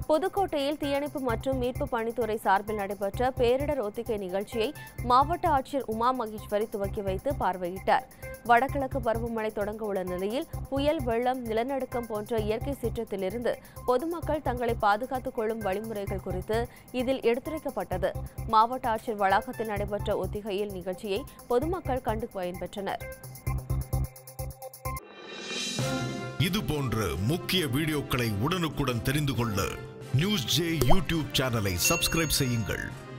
புதுக்கோட்டையில் தீயணைப்பு மற்றும் மீட்பு பணித்துறை சார்பில் நடைபெற்ற பேரிடர் ஒத்திகை நிகழ்ச்சியை மாவட்ட ஆட்சியர் உமா மகேஸ்வரி துவக்கி வைத்து பார்வையிட்டார் வடகிழக்கு பருவமழை தொடங்க உள்ள நிலையில் புயல் வெள்ளம் நிலநடுக்கம் போன்ற இயற்கை சீற்றத்திலிருந்து பொதுமக்கள் தங்களை பாதுகாத்துக் கொள்ளும் வழிமுறைகள் குறித்து இதில் எடுத்துரைக்கப்பட்டது மாவட்ட ஆட்சியர் வளாகத்தில் நடைபெற்ற ஒத்திகையில் நிகழ்ச்சியை பொதுமக்கள் கண்டு பயன்பெற்றனர் இது போன்ற முக்கிய வீடியோக்களை உடனுக்குடன் தெரிந்து கொள்ள நியூஸ் ஜே யூடியூப் சேனலை சப்ஸ்கிரைப் செய்யுங்கள்